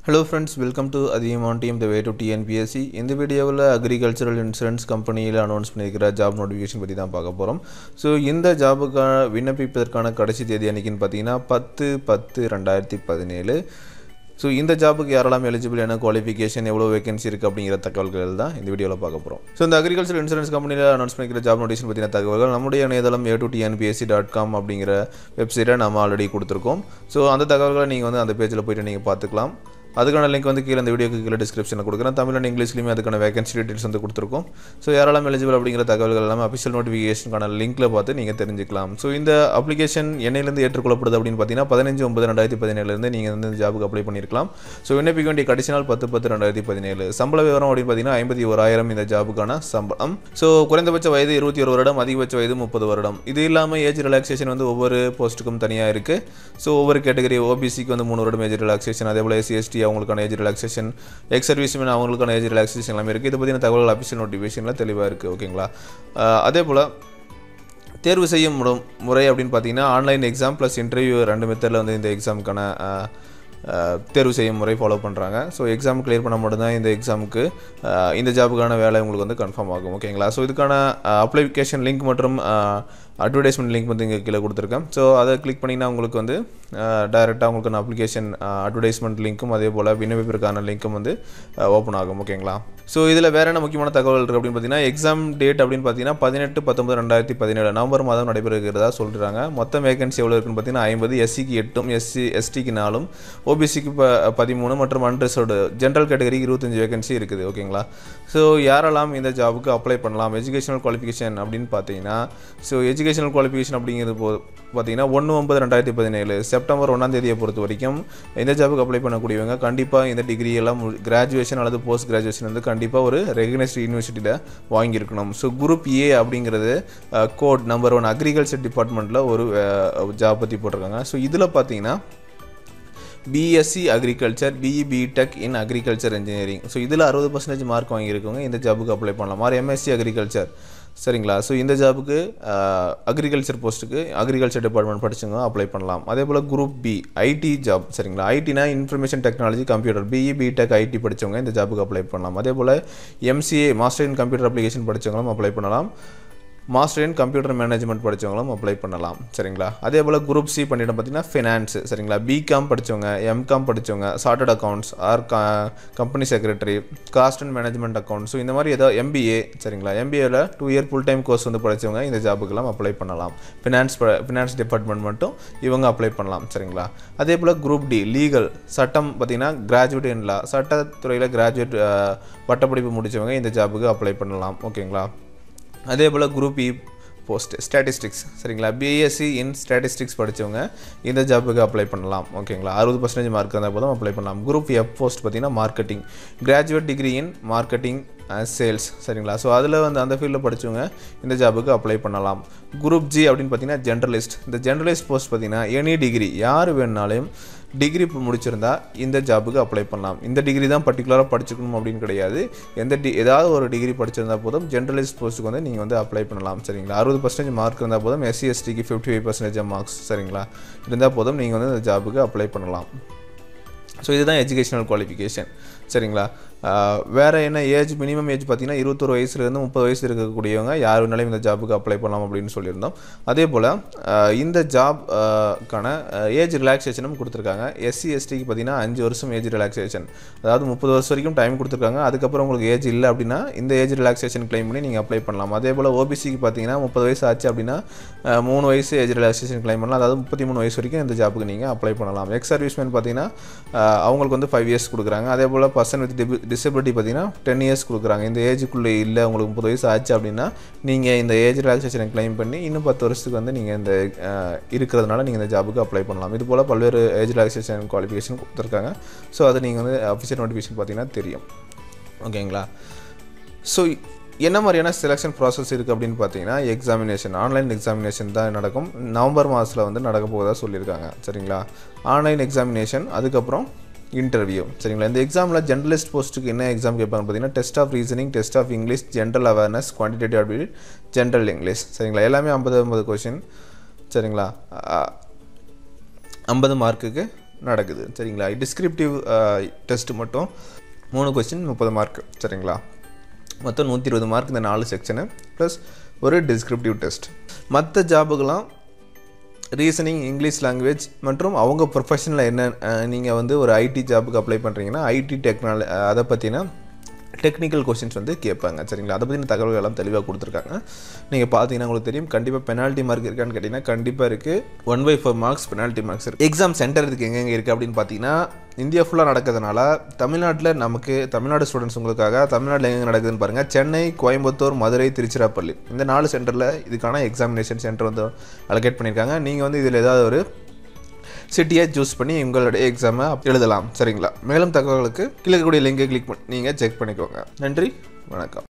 hello friends welcome to Athigaman team the way to TNPSC இந்த வீடியோவில் agricultural insurance கம்பெனியில் announce பண்ணியிருக்கிற ஜாப் நோட்டிஃபிகேஷன் பற்றி தான் பார்க்க போகிறோம் ஸோ இந்த ஜாபுக்கான விண்ணப்பிப்பதற்கான கடைசி தேதி அன்றைக்கின்னு பார்த்தீங்கன்னா பத்து பத்து ரெண்டாயிரத்தி பதினேழு ஸோ இந்த ஜாபுக்கு யாரெல்லாம் எலிஜிபிள் என்ன குவாலிஃபிகேஷன் எவ்வளோ வேகன்சி இருக்குது அப்படிங்கிற தகவல்கள் தான் இந்த வீடியோவில் பார்க்க போகிறோம் ஸோ இந்த அக்ரிகல்ச்சர் இன்சூரன்ஸ் கம்பெனியில் அனௌன்ஸ் பண்ணிக்கிற ஜாப் நோட்டிஃபிகேஷன் பற்றின தகவல்கள் நம்முடைய இணையதளம் A to TNPSC dot com அப்படிங்கிற வெப்சைட்டை நம்ம ஆல்ரெடி கொடுத்துருக்கோம் ஸோ அந்த தகவல்களை நீங்கள் வந்து அந்த பேஜில் போயிட்டு நீங்கள் பார்த்துக்கலாம் அதுக்கான லிங்க் வந்து கீழே இந்த வீடியோக்கு கீழே டிஸ்கிரிப்ஷனில் கொடுக்குறேன் தமிழ் அண்ட் இங்கிலீஷ்லையுமே அதுக்கான வேகன்சி டீட்டெயில்ஸ் வந்து கொடுத்துருக்கோம் ஸோ யாரெல்லாம் எலிஜிபிள் அப்படிங்கிற தகவல்கள் எல்லாமே அஃபிஷியல் நோட்டிஃபிகேஷனுக்கான லிங்க்கில் பார்த்து நீங்கள் தெரிஞ்சுக்கலாம் ஸோ இந்த அப்ளிகேஷன் என்னையிலேருந்து ஏற்றுக்கொள்ளப்படுது அப்படின்னு பார்த்தீங்கன்னா பதினஞ்சு ஒன்பது ரெண்டாயிரத்தி பதினேழுலேருந்து நீங்கள் வந்து இந்த ஜாபுக்கு அப்ளை பண்ணியிருக்கலாம் ஸோ விண்ணப்பிக்க வேண்டிய கடைசி நாள் பத்து பத்து ரெண்டாயிரத்தி பதினேழு சம்பள விவரம் அப்படின்னு பார்த்தீங்கன்னா ஐம்பத்தி ஓராயிரம் இந்த ஜாபுக்கான சம்பளம் ஸோ குறைந்தபட்ச வயது இருபத்தி ஒரு வருடம் அதிகபட்ச வயது முப்பது வருடம் இது இல்லாமல் ஏஜ் ரிலாக்ஸேஷன் வந்து ஒவ்வொரு போஸ்ட்டுக்கும் தனியாக இருக்குது ஸோ ஒவ்வொரு கேட்டகரி ஓபிசிக்கு வந்து மூணு வருடம் ஏஜ் ரிலாக்ஸேஷன் அதே போல் எஸ்சி எஸ்டி அவங்களுக்கான ஏஜ் ரிலாக்ஸேஷன் எக்ஸ் சர்வீஸ்மேன் அவங்களுக்கான ஏஜ் ரிலாக்ஸேஷன் எல்லாமே இருக்குது இதை பற்றின தகவல் அஃபிஷியல் நோட்டிஃபிகேஷனில் தெளிவாக இருக்குது ஓகேங்களா அஹ் அதே போல் தேர்வு செய்யும் முறை முறை அப்படின்னு பார்த்தீங்கன்னா ஆன்லைன் எக்ஸாம் ப்ளஸ் இன்டர்வியூ ரெண்டு மெத்தடில் வந்து இந்த எக்ஸாமுக்கான அஹ், அஹ், தேர்வு செய்யும் முறை ஃபாலோ பண்ணுறாங்க ஸோ எக்ஸாம் கிளியர் பண்ண மட்டும்தான் இந்த எக்ஸாமுக்கு அஹ், இந்த ஜாபுக்கான வேலை உங்களுக்கு வந்து கன்ஃபார்ம் ஆகும் ஓகேங்களா ஸோ இதுக்கான அப்ளிகேஷன் லிங்க் மற்றும் அட்வர்டைஸ்மெண்ட் லிங்க் வந்து இங்கே கீழே கொடுத்துருக்கேன் ஸோ அதை கிளிக் பண்ணிங்கன்னா உங்களுக்கு வந்து டைரெக்டாக உங்களுக்கான அப்ளிகேஷன் அட்வர்டைஸ்மெண்ட் லிங்க்கும் அதே போல் விண்ணப்பிப்பிற்கான லிங்க்கும் வந்து ஓப்பன் ஆகும் ஓகேங்களா ஸோ இதில் வேறு என்ன முக்கியமான தகவல் இருக்குது அப்படின்னு பார்த்தீங்கன்னா எக்ஸாம் டேட் அப்படின்னு பார்த்தீங்கன்னா பதினெட்டு பத்தொம்பது ரெண்டாயிரத்தி பதினேழு நவம்பர் மாதம் நடைபெறுகிறதா சொல்கிறாங்க மொத்தம் வேகன்சி எவ்வளோ இருக்குன்னு பார்த்தீங்கன்னா ஐம்பது எஸ்சிக்கு எட்டும் எஸ்சி எஸ்டிக்கு நாலும் ஓபிசிக்கு ப பதிமூணு மற்றும் அன்ரிசர்வ்டு ஜென்ரல் கேட்டகரிக்கு இருபத்தஞ்சு வேகன்சி இருக்குது ஓகேங்களா ஸோ யாரெல்லாம் இந்த ஜாபுக்கு அப்ளை பண்ணலாம் எஜுகேஷனல் குவாலிஃபிகேஷன் அப்படின்னு பார்த்தீங்கன்னா ஸோ எஜுகேஷனல் குவாலிஃபிகேஷன் அப்படிங்கிறது போ பார்த்தீங்கன்னா ஒன்று ஒன்பது ரெண்டாயிரத்தி பதினேழு செப்டம்பர் ஒன்றாம் தேதியை பொறுத்த வரைக்கும் இந்த ஜாபுக்கு அப்ளை பண்ணக்கூடியவங்க கண்டிப்பாக இந்த டிகிரி எல்லாம் கிராஜுவேஷன் அல்லது போஸ்ட் கிராஜுவேஷன் வந்து கண்டிப்பாக ஒரு ரெகனைஸ்டு யூனிவர்சிட்டியில் வாங்கியிருக்கணும் ஸோ குரூப் ஏ அப்படிங்கிறது கோட் நம்பர் ஒன் அக்ரிகல்ச்சர் டிபார்ட்மெண்ட்டில் ஒரு ஜாப் பற்றி போட்டிருக்காங்க ஸோ இதில் பார்த்தீங்கன்னா BSc agriculture BE BTech in agriculture engineering so இதில் அறுபது பர்சன்டேஜ் மார்க் வாங்கியிருக்கவங்க இந்த ஜாபுக்கு அப்ளை பண்ணலாம் மாதிரி எம்எஸ்சி அக்ரிகல்ச்சர் சரிங்களா ஸோ இந்த ஜாபுக்கு அக்ரிகல்ச்சர் போஸ்ட்டுக்கு அக்ரிகல்ச்சர் டிபார்ட்மெண்ட் படிச்சவங்க அப்ளை பண்ணலாம் அதே போல் குரூப் பி ஐடி ஜாப் சரிங்களா ஐடினா information technology computer BE BTech IT படித்தவங்க இந்த ஜாபுக்கு அப்ளை பண்ணலாம் அதே போல் MCA master in computer application படித்தவங்களும் அப்ளை பண்ணலாம் மாஸ்டர் இன் கம்ப்யூட்டர் மேனேஜ்மெண்ட் படித்தவங்களும் அப்ளை பண்ணலாம் சரிங்களா அதே போல் குரூப் சி பண்ணிட்டு பார்த்தீங்கன்னா ஃபினான்ஸ் சரிங்களா பிகாம் படித்தவங்க எம்காம் படித்தவங்க chartered accounts or company secretary cost and management account so இந்த மாதிரி ஏதோ எம்பிஏ சரிங்களா எம்பிஏல two year full time course வந்து படித்தவங்க இந்த ஜாபுக்கெல்லாம் அப்ளை பண்ணலாம் ஃபினான்ஸ் ஃபினான்ஸ் டிபார்ட்மெண்ட் மட்டும் இவங்க அப்ளை பண்ணலாம் சரிங்களா அதே போல் குரூப் டி லீகல் சட்டம் பார்த்தீங்கன்னா கிராஜுவேட் இன் லா சட்டத்துறையில் கிராஜுவேட் பட்டப்படிப்பு முடித்தவங்க இந்த ஜாபுக்கு அப்ளை பண்ணலாம் ஓகேங்களா அதே போல் குரூப் இ போஸ்ட் ஸ்டாட்டிஸ்டிக்ஸ் சரிங்களா பிஎஸ்சி இன் ஸ்டாட்டிஸ்டிக்ஸ் படித்தவங்க இந்த ஜாபுக்கு அப்ளை பண்ணலாம் ஓகேங்களா அறுபது பர்சன்டேஜ் மார்க் இருந்தால் போதும் அப்ளை பண்ணலாம் குரூப் எஃப் போஸ்ட் பார்த்தீங்கன்னா marketing graduate degree in marketing sales சரிங்களா ஸோ அதில் வந்து அந்த ஃபீல்டில் படித்தவங்க இந்த ஜாபுக்கு அப்ளை பண்ணலாம் குரூப் ஜி அப்படின்னு பார்த்தீங்கன்னா ஜென்ரலிஸ்ட் இந்த ஜென்ரலிஸ்ட் போஸ்ட் பார்த்தீங்கன்னா எனி டிகிரி யார் வேணுனாலும் டிகிரி இப்போ முடிச்சிருந்தா இந்த ஜாபுக்கு அப்ளை பண்ணலாம் இந்த டிகிரி தான் பர்டிகுலராக படிச்சுக்கணும் அப்படின்னு கிடையாது எந்த டி ஏதாவது ஒரு டிகிரி படிச்சிருந்தா போதும் ஜென்ரலிஸ்ட் போஸ்ட்டுக்கு வந்து நீங்கள் வந்து அப்ளை பண்ணலாம் சரிங்களா அறுபது பர்சன்டேஜ் மார்க் இருந்தால் போதும் எஸ்சி எஸ்டிக்கு ஃபிஃப்டி ஃபைவ் பர்சன்டேஜ் மார்க்ஸ் சரிங்களா இருந்தால் போதும் நீங்கள் வந்து இந்த ஜாபுக்கு அப்ளை பண்ணலாம் ஸோ இதுதான் எஜுகேஷனல் குவாலிஃபிகேஷன் சரிங்களா வேறு என்ன ஏஜ் மினிமம் ஏஜ் பார்த்தீங்கன்னா இருபத்தொரு வயசுலேருந்து முப்பது வயசு இருக்கக்கூடியவங்க யார் வேணாலும் இந்த ஜாபுக்கு அப்ளை பண்ணலாம் அப்படின்னு சொல்லியிருந்தோம் அதே போல் இந்த ஜாப்க்கான ஏஜ் ரிலாக்ஸேஷனும் கொடுத்துருக்காங்க எஸ்சி எஸ்டிக்கு பார்த்தீங்கன்னா அஞ்சு வருஷம் ஏஜ் ரிலாக்ஸேஷன் அதாவது முப்பது வருஷம் வரைக்கும் டைம் கொடுத்துருக்காங்க அதுக்கப்புறம் உங்களுக்கு ஏஜ் இல்லை அப்படின்னா இந்த ஏஜ் ரிலாக்ஸேஷன் கிளைம் பண்ணி நீங்கள் அப்ளை பண்ணலாம் அதே போல் ஓபிசிக்கு பார்த்தீங்கன்னா முப்பது வயசு ஆச்சு அப்படின்னா அஹ், மூணு வயசு ஏஜ் ரிலாக்ஸேஷன் கிளைம் பண்ணலாம் அதாவது முப்பத்தி மூணு வயசு வரைக்கும் இந்த ஜாபுக்கு நீங்கள் அப்ளை பண்ணலாம் எக்ஸ் சர்வீஸ்மேன் பார்த்தீங்கன்னா அஹ், அவங்களுக்கு வந்து ஃபைவ் இயர்ஸ் கொடுக்குறாங்க அதே போல் பர்சன் வித் டிசபிலிட்டி பார்த்தீங்கன்னா டென் இயர்ஸ் கொடுக்குறாங்க இந்த ஏஜுக்குள்ளே இல்லை உங்களுக்கு முப்பது வயசு ஆச்சு அப்படின்னா நீங்கள் இந்த ஏஜ் ரிலாக்ஸேஷனை கிளைம் பண்ணி இன்னும் பத்து வருஷத்துக்கு வந்து நீங்கள் இந்த அஹ், இருக்கிறதுனால நீங்கள் இந்த ஜாபுக்கு அப்ளை பண்ணலாம் இது போல் பல்வேறு ஏஜ் ரிலாக்ஸேஷன் குவாலிஃபிகேஷன் கொடுத்துருக்காங்க ஸோ அது நீங்கள் வந்து அஃபிஷியல் நோட்டிஃபிகேஷன் பார்த்தீங்கன்னா தெரியும் ஓகேங்களா ஸோ என்ன மாதிரியான செலெக்ஷன் ப்ராசஸ் இருக்குது அப்படின்னு பார்த்தீங்கன்னா எக்ஸாமினேஷன் ஆன்லைன் எக்ஸாமினேஷன் தான் நடக்கும் நவம்பர் மாதத்தில் வந்து நடக்க போவதாக சொல்லியிருக்காங்க சரிங்களா ஆன்லைன் எக்ஸாமினேஷன் அதுக்கப்புறம் இன்டர்வியூ சரிங்களா இந்த எக்ஸாமில் ஜென்ரலிஸ்ட் போஸ்ட்டுக்கு என்ன எக்ஸாம் கேட்பாங்க பார்த்தீங்கன்னா test of reasoning test of English general awareness quantitative ability general English சரிங்களா எல்லாமே ஐம்பது ஐம்பது கொஷின் சரிங்களா ஐம்பது மார்க்குக்கு நடக்குது சரிங்களா டிஸ்கிரிப்டிவ் டெஸ்ட் மட்டும் மூணு கொஸ்டின் முப்பது மார்க் சரிங்களா மொத்தம் நூற்றி இருபது மார்க் இந்த நாலு செக்ஷனு ப்ளஸ் ஒரு டிஸ்கிரிப்டிவ் டெஸ்ட் மற்ற ஜாபுக்கெல்லாம் ரீசனிங் இங்கிலீஷ் லாங்குவேஜ் மற்றும் அவங்க ப்ரொஃபஷனில் என்ன நீங்கள் வந்து ஒரு ஐடி ஜாபுக்கு அப்ளை பண்ணுறீங்கன்னா ஐடி டெக்னாலஜி அதை பற்றின டெக்னிக்கல் கொஷின்ஸ் வந்து கேட்பாங்க சரிங்களா அதை பற்றின தகவல்கள் எல்லாம் தெளிவாக கொடுத்துருக்காங்க நீங்கள் பார்த்தீங்கன்னா உங்களுக்கு தெரியும் கண்டிப்பாக பெனால்ட்டி மார்க் இருக்கான்னு கேட்டிங்கன்னா கண்டிப்பாக இருக்குது one by four marks penalty marks இருக்குது எக்ஸாம் சென்டர் இதுக்கு எங்கெங்கே இருக்குது அப்படின்னு பார்த்தீங்கன்னா இந்தியா ஃபுல்லாக நடக்கிறதுனால தமிழ்நாட்டில் நமக்கு தமிழ்நாடு ஸ்டூடெண்ட்ஸ் உங்களுக்காக தமிழ்நாட்டில் எங்கே நடக்குதுன்னு பாருங்கள் சென்னை கோயம்புத்தூர் மதுரை திருச்சிராப்பள்ளி இந்த நாலு சென்டரில் இதுக்கான எக்ஸாமினேஷன் சென்டர் வந்து அலோகேட் பண்ணியிருக்காங்க நீங்கள் வந்து இதில் ஏதாவது ஒரு சிட்டியை சூஸ் பண்ணி உங்களுடைய எக்ஸாமை எழுதலாம் சரிங்களா மேலும் தகவல்களுக்கு கீழே இருக்கக்கூடிய லிங்கை கிளிக் பண்ணி நீங்கள் செக் பண்ணிக்கோங்க நன்றி வணக்கம்